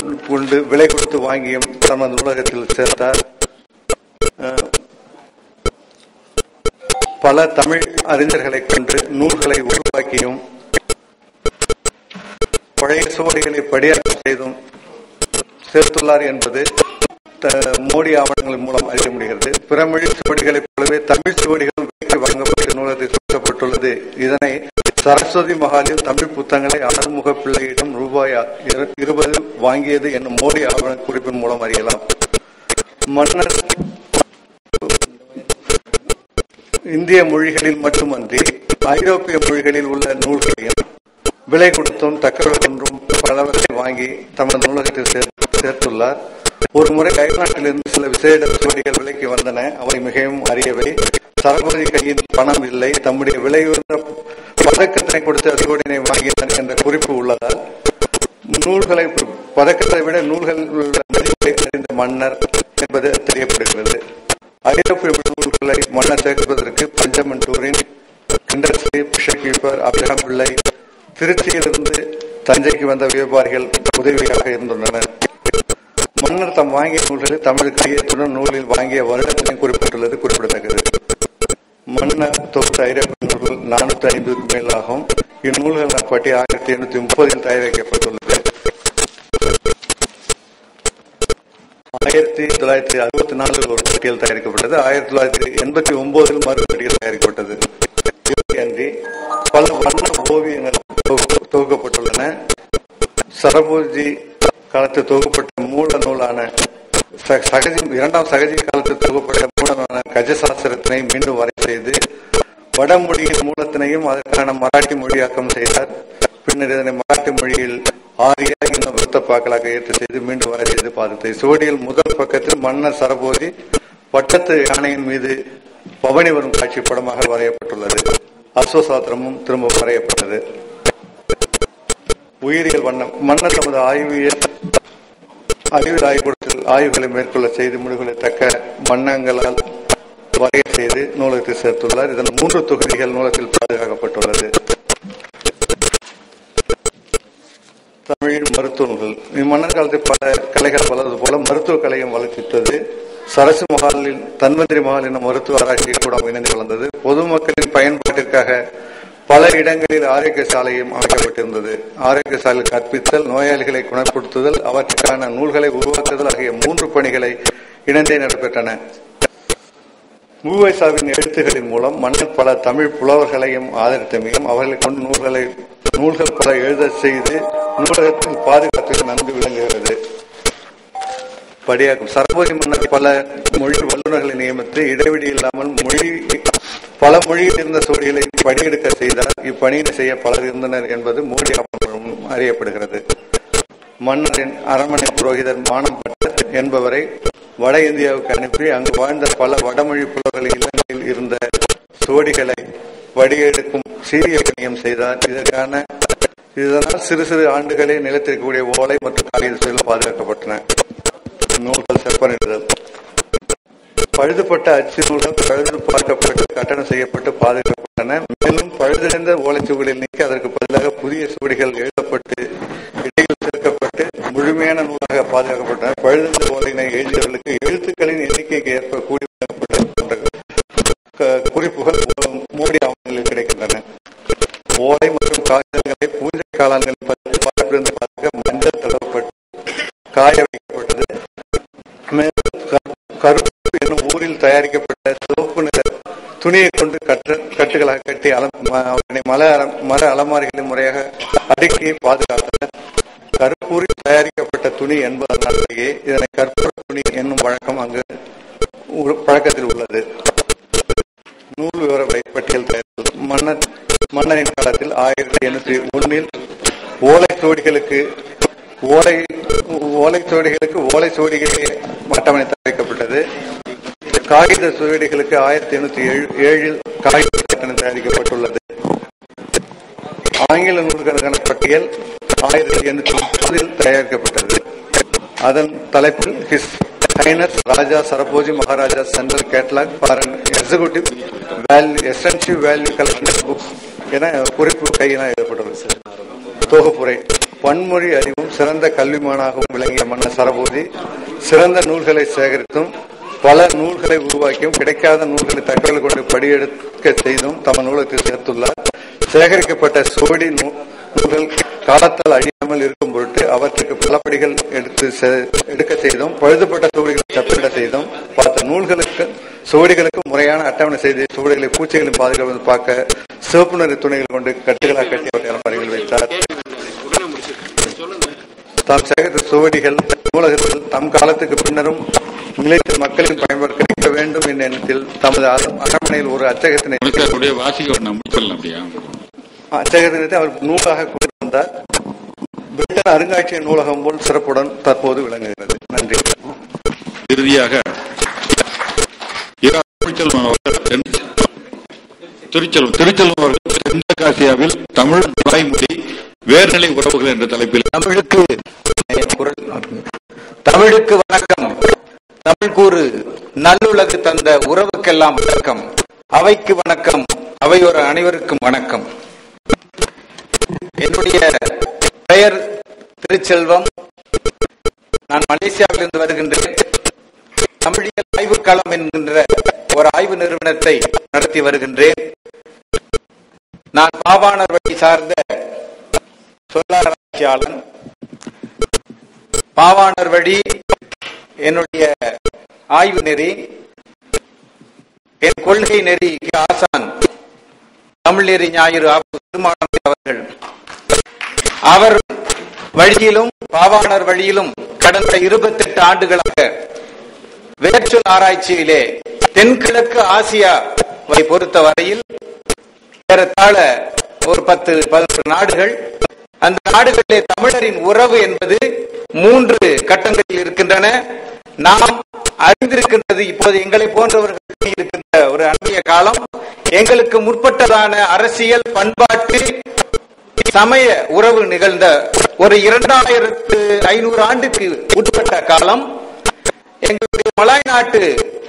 கொண்டு விலை கொடுத்து வாங்கியும் தமது நூலகத்தில் சேர்த்தார் அஹ், பல தமிழ் அறிஞர்களை கொண்டு நூல்களை உருவாக்கியும் பழைய சுவடிகளை படியாக்கம் செய்தும் சேர்த்துள்ளார் என்பது த- மோடி ஆவணங்கள் மூலம் அறிய முடிகிறது பிறமொழி சுவடிகளைப் போலவே தமிழ் சுவடிகளும் விலைக்கு வழங்கப்பட்டு நூலகத்தில் சேர்க்கப்பட்டுள்ளது இதனை சரஸ்வதி மகாலில் தமிழ் புத்தகங்களை ஆறுமுக பிள்ளையிடம் ரூபாய் இரு- இருபது வாங்கியது என்னும் மோடி ஆவண குறிப்பின் மூலம் அறியலாம் மன்னர் இந்திய மொழிகளில் மட்டுமன்றி ஐரோப்பிய மொழிகளில் உள்ள நூல்களையும் விலை கொடுத்தும் தக்கவை கொன்றும் பலவற்றை வாங்கி தமது நூலகத்தில் சேர்- சேர்த்துள்ளார் ஒரு முறை அயல்நாட்டிலிருந்து சில விசேட சுவடிகள் விலைக்கு வந்தன அவை மிகவும் அரியவை சரபதி கையில் பணம் இல்லை தம்முடைய விலையுயர்ந்த பதக்கத்தினை கொடுத்து சுவடினை வாங்கினார் என்ற குறிப்பு உள்ளதால் நூல்களை பதக்கத்தை விட நூல்கள் உள்ள மதிப்பை அறிந்த மன்னர் என்பது தெரியப்படுகிறது ஐரோப்பிய நூல்களை மன்னர் சேர்ப்பதற்கு Benjamin Torin Kindersley Bishop Heber Abraham Pillai திருச்சியிலிருந்து தஞ்சைக்கு வந்த வியாபாரிகள் உதவியாக இருந்துள்ளனர் மன்னர் தம் வாங்கிய நூல்களை தமிழ் கையெழுத்துடன் நூலில் வாங்கிய வருடத்தினை குறிப்பிட்டுள்ளது குறிப்பிடத்தக்கது மன்னர் தொகுத்த ஐரோப்பிய நூல்கள் நானூத்தி ஐம்பதுக்கு மேலாகும் இந்நூல்கள் பட்டி ஆயிரத்தி எண்ணூத்தி முப்பதில் தயாரிக்கப்பட்டுள்ளது ஆயிரத்தி தொள்ளாயிரத்தி அறுபத்தி நாலில் ஒரு பட்டியல் தயாரிக்கப்பட்டது ஆயிரத்தி தொள்ளாயிரத்தி எண்பத்தி ஒன்பதில் மறு பட்டியல் தயாரிக்கப்பட்டது இவையன்றி பல வண்ண ஓவியங்கள் தொகு- தொகுக்கப்பட்டுள்ளன சரபோஜி காலத்தில் தொகுக்கப்பட்ட மூல நூலான ச- சகஜி இரண்டாம் சகஜி காலத்தில் தொகுக்கப்பட்ட மூல நூலான கஜசாஸ்திரத்தினை மீண்டும் வரை செய்து வடமொழியின் மூலத்தினையும் அதற்கான மராட்டி மொழியாக்கம் செய்தார் பின்னர் இதனை மராட்டி மொழியில் ஆரிய என்னும் விருத்தப்பாக்களாக ஏற்று செய்து மீண்டும் வரை செய்து பாதித்தது சுவடியில் முதல் பக்கத்தில் மன்னர் சரபோதி பட்டத்து யானையின் மீது பவனி வரும் காட்சி படமாக வரையப்பட்டுள்ளது அஸ்வசாத்திரமும் திரும்ப வரையப்பட்டது உயிரியல் வண்ணம் மன்னர் தமது ஆய்வியல் அறிவியல் ஆய்வுக்கூடத்தில் ஆய்வுகளை மேற்கொள்ள செய்து முடிவுகளை தக்க வண்ணங்களால் வரைய செய்து நூலகத்தில் சேர்த்துள்ளார் இதன் மூன்று தொகுதிகள் நூலகத்தில் பாதுகாக்கப்பட்டுள்ளது தமிழில் மருத்துவ நூல்கள் இம்மன்னர் காலத்தில் பல கலைகள் வளர்வது போல மருத்துவ கலையும் வளர்ச்சித்தது சரசு மகாலில் தன்வந்திரி மகால் என்ற மருத்துவ ஆராய்ச்சி கூடம் இணைந்து வளர்ந்தது பொதுமக்களின் பயன்பாட்டிற்காக பல இடங்களில் ஆரோக்கிய சாலையும் அமைக்கப்பட்டிருந்தது ஆரோக்கிய சாலை கற்பித்தல் நோயாளிகளை குணப்படுத்துதல் அவற்றுக்கான நூல்களை உருவாக்குதல் ஆகிய மூன்று பணிகளை இணைந்தே நடைபெற்றன மூவைசாவின் எழுத்துகளின் மூலம் மன்னர் பல தமிழ் புலவர்களையும் ஆதரித்தமையும் அவர்களை கொண்டு நூல்களை நூல்கள் பல எழுத செய்து நூலகத்தில் பாதுகாத்து நன்கு விளங்குகிறது படியாக்கும் சரபோஜி மன்னர் பல மொழி வல்லுநர்களை நியமித்து இடைவெளி இல்லாமல் மொழி பல மொழியில் இருந்த சோழிகளை படியெடுக்க செய்தார் இப்பணியை செய்ய பலர் இருந்தனர் என்பது மோடி ஆவணம் அறியப்படுகிறது மன்னரின் அரண்மனை புரோகிதர் மானம் பட்டர் என்பவரை வட இந்தியாவுக்கு அனுப்பி அங்கு வாழ்ந்த பல வடமொழி புலவர்கள் இல்லங்களில் இருந்த சுவடிகளை வடியெடுக்கும் சீரிய பணியம் செய்தார் இதற்கான இதனால் சிறு சிறு ஆண்டுகளே நிலத்திற்கக்கூடிய ஓலை மற்றும் காகித சுவடிகள் பாதுகாக்கப்பட்டன நூல்கள் செப்பனிடுதல் பழுதுபட்ட அச்சு நூல்கள் பழுது பார்க்கப்பட்டு கட்டணம் செய்யப்பட்டு பாதுகாக்கப்பட்டன மேலும் பழுதடைந்த ஓலைச்சுவடிகள் நீக்கி அதற்கு பதிலாக புதிய சுவடிகள் எழுதப்பட்டு இடையில் சேர்க்கப்பட்டு முழுமையான நூலாக பாதுகாக்கப்பட்டன பழுதடைந்த ஓலையினை எழுதியவர்களுக்கு எழுத்துக்களின் எண்ணிக்கைக்கு ஏற்ப கூடி வழங்கப்பட்ட போன்ற க- குறிப்புகள் மூலம் மோடி ஆவணங்களில் கிடைக்கின்றன ஓலை மற்றும் காகிதங்களை பூஜை காலங்களில் பதித்து பார்ப்பிலிருந்து பார்க்க மஞ்சள் தடவப்பட்டு காய வைக்கப்பட்டது மேலும் க- கருப்பு என்னும் ஊரில் தயாரிக்கப்பட்ட சிவப்பு நிற துணியை கொண்டு கட்டு கட்டுகளாக கட்டி அலம் ம- அவற்றினை மல அலம்- மர அலமாரிகளின் முறையாக அடுக்கி பாதுகாத்தனர் கருப்பூரில் தயாரிக்கப்பட்ட துணி என்பதனாலேயே இதனை கற்பூர துணி என்னும் வழக்கம் அங்கு உ- பழக்கத்தில் உள்ளது நூல் விவர பட்டியல் தயாரித்தல் மன்னர் மன்னரின் காலத்தில் ஆயிரத்தி எண்ணூத்தி ஒன்னில் ஓலை சுவடிகளுக்கு ஓலை ஓலை சுவடிகளுக்கு ஓலை சுவடிகளே அட்டவணை தயாரிக்கப்பட்டது காகித சுவடிகளுக்கு ஆயிரத்தி எண்ணூத்தி ஏழு ஏழில் காகித அட்டவணை தயாரிக்கப்பட்டுள்ளது ஆங்கில நூல்களுக்கான பட்டியல் ஆயிரத்தி எண்ணூத்தி முப்பதில் தயாரிக்கப்பட்டது அதன் தலைப்பில் His Highness Raja Serfoji Maharaja central catalogue for an executive value extensive value collection books என குறிப்பு கையெல்லாம் எழுதப்பட்டுள்ளது தொகுப்புரை பன்மொழி அறிவும் சிறந்த கல்விமானாகவும் விளங்கிய மன்னர் சரபோதி சிறந்த நூல்களை சேகரித்தும் பல நூல்களை உருவாக்கியும் கிடைக்காத நூல்களை தகவல் கொண்டு படியெடுக்க செய்தும் தம நூலுக்கு சேர்த்துள்ளார் சேகரிக்கப்பட்ட சோடி நூ- நூல்கள் காலத்தால் அழியாமல் இருக்கும் பொருட்டு அவற்றுக்கு பல படிகள் எடுத்து செ- எடுக்க செய்தும் பழுதுபட்ட சுவடிகளை தப்பிட செய்தும் பார்த்த நூல்களுக்கு சுவடிகளுக்கு முறையான அட்டவணை செய்து சுவடிகளை பூச்சிகளின் பாதுகாப்பு பார்க்க சிவப்பு நிற துணிகள் கொண்டு கட்டுகளாக கட்டி அவற்றை அலமாரியில் வைத்தார் தாம் சேகரித்த சுவடிகள் நூலகத்தில் தம் காலத்துக்கு பின்னரும் நிலைத்து மக்களின் பயன்பாடு கிடைக்க வேண்டும் என்ற எண்ணத்தில் தமது அர- அரண்மனையில் ஒரு அச்சகத்தினை முடிச்சு அப்படியே வாசிக்க நான் முடிச்சிடலாம் அப்படியா அச்சகத்தினத்தை அவர் நூலாக கொண்டு வந்தார் பிரிட்டன் அருங்காட்சியக நூலகம் போல் சிறப்புடன் தற்போது விளங்குகிறது நன்றி இறுதியாக இரா திருச்செல்வன் அவர்கள் தென்- திருச்செல்வம் திருச்செல்வம் அவர்கள் தென்காசியாவில் தமிழ் தாய்மொழி வேர்நிலை உறவுகள் என்ற தலைப்பில் தமிழுக்கு என் குரல் தமிழுக்கு வணக்கம் தமிழ் கூறு நல்லுலகு தந்த உறவுக்கெல்லாம் வணக்கம் அவைக்கு வணக்கம் அவையோர் அனைவருக்கும் வணக்கம் என்னுடைய பெயர் திருச்செல்வம் நான் மலேசியாவிலிருந்து வருகின்றேன் தமிழியல் ஆய்வுக்களம் என்கின்ற ஒரு ஆய்வு நிறுவனத்தை நடத்தி வருகின்றேன் நான் பாவாணர் வழி சார்ந்த சொல்லாராய்ச்சியாளன் பாவாணர் வழி என்னுடைய ஆய்வு நெறி என் கொள்கை நெறிக்கு ஆசான் தமிழ் நெறி ஞாயிறு ஆப்பு திருமானந்தி அவர்கள் அவர் வழியிலும் பாவாணர் வழியிலும் கடந்த இருபத்தெட்டு ஆண்டுகளாக வேர்ச்சொல் ஆராய்ச்சியிலே தென்கிழக்கு ஆசியாவை பொறுத்த வரையில் ஏறத்தாழ ஒரு பத்து பதினொரு நாடுகள் அந்த நாடுகளிலே தமிழரின் உறவு என்பது மூன்று கட்டங்களில் இருக்கின்றன நாம் அறிந்திருக்கின்றது இப்போது எங்களை போன்றவர்களுக்கு இருக்கின்ற ஒரு அண்மைய காலம் எங்களுக்கு முற்பட்டதான அரசியல் பண்பாட்டு சமய உறவு நிகழ்ந்த ஒரு இரண்டாயிரத்து ஐநூறு ஆண்டுக்கு உட்பட்ட காலம் எங்களுடைய மலாய் நாட்டு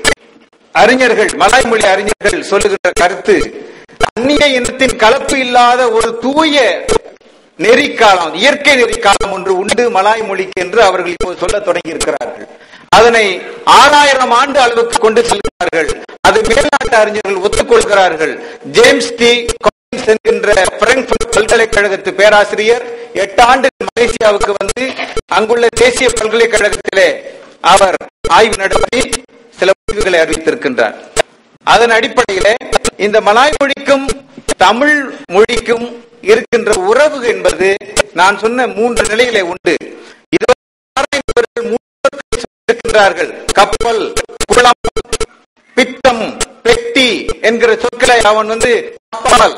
அறிஞர்கள் மலாய் மொழி அறிஞர்கள் சொல்லுகின்ற கருத்து அந்நிய இனத்தின் கலப்பு இல்லாத ஒரு தூய நெறிக்காலம் இயற்கை நெறிக்காலம் ஒன்று உண்டு மலாய் மொழிக்கு என்று அவர்கள் இப்போது சொல்ல தொடங்கி இருக்கிறார்கள் அதனை ஆறாயிரம் ஆண்டு அளவுக்கு கொண்டு செல்கிறார்கள் அது மேல்நாட்டு அறிஞர்கள் ஒத்துக்கொள்கிறார்கள் ஜேம்ஸ் டி காலின்ஸ் என்கின்ற பிராங்க்ஃபர்ட் பல்கலைக்கழகத்து பேராசிரியர் எட்டு ஆண்டு மலேசியாவுக்கு வந்து அங்குள்ள தேசிய பல்கலைக்கழகத்திலே அவர் ஆய்வு நடத்தி சில முடிவுகளை அறிவித்திருக்கின்றார் அதன் அடிப்படையிலே இந்த மலாய் மொழிக்கும் தமிழ் மொழிக்கும் இருக்கின்ற உறவு என்பது நான் சொன்ன மூன்று நிலையிலே உண்டு இதுவரை ஆராய்ந்தவர்கள் மூன்று சொற்களை சொல்லியிருக்கின்றார்கள் கப்பல் குளம் பித்தம் பெட்டி என்கிற சொற்களை அவன் வந்து கப்பல்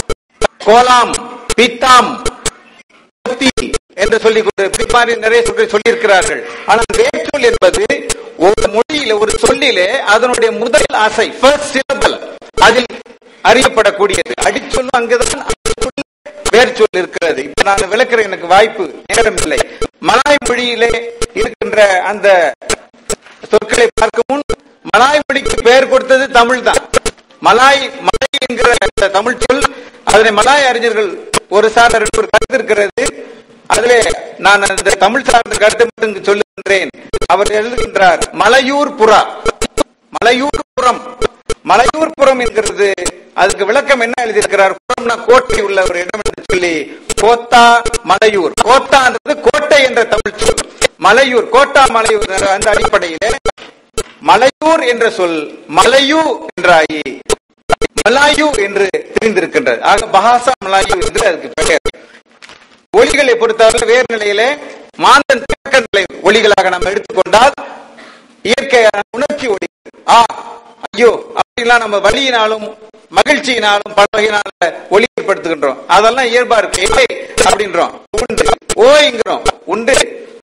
கோலாம் பித்தாம் பத்தி என்று சொல்லி பின்மாறி நிறைய சொற்களை சொல்லியிருக்கிறார்கள் ஆனால் வேர்ச்சொல் என்பது ஒரு மொழியில ஒரு சொல்லிலே அதனுடைய முதல் ஆசை ஃபர்ஸ்ட் சிலபல் அதில் அறியப்படக்கூடியது அடிச்சொல்லும் அங்குதான் அடிச்சொல் வேர்ச்சொல் இருக்கிறது இப்ப நான் விளக்குற எனக்கு வாய்ப்பு நேரம் இல்லை மலாய் மொழியிலே இருக்கின்ற அந்த சொற்களை பார்க்கும் முன் மலாய் மொழிக்கு பெயர் கொடுத்தது தமிழ் தான் மலாய் மலாய் என்கிற அந்த தமிழ் சொல் அதனை மலாய் அறிஞர்கள் ஒரு சார்ந்த ஒரு கருத்து இருக்கிறது அதிலே நான் அந்த தமிழ் சார்ந்த கருத்தை மட்டும் இங்கு சொல்லுகின்றேன் அவர் எழுதுகின்றார் மலையூர் புறா மலையூர் புறம் மலையூர் புறம் என்கிறது அதுக்கு விளக்கம் என்ன எழுதியிருக்கிறார் புறம்னா கோட்டை உள்ள ஒரு இடம் என்று சொல்லி கோத்தா மலையூர் கோத்தான்றது கோட்டை என்ற தமிழ் சொல் மலையூர் கோட்டா மலையூர் என்ற அந்த அடிப்படையிலே மலையூர் என்ற சொல் மலையூ என்றாயி மலாயு என்று தெரிந்திருக்கின்றது ஆக பஹாசா மலாயு என்று அதுக்கு பெயர் ஒலிகளை பொறுத்தவரை வேறு நிலையிலே மாந்தன் தொடக்க நிலை ஒலிகளாக நாம் எடுத்துக்கொண்டால் இயற்கையான உணர்ச்சி ஒலி ஆ ஐயோ அப்படிலாம் நம்ம வலியினாலும் மகிழ்ச்சியினாலும் பல வகையினால ஒலி ஏற்படுத்துகின்றோம் அதெல்லாம் இயல்பா இருக்கு ஏய் அப்படின்றோம் உண்டு ஓய்ங்கிறோம் உண்டு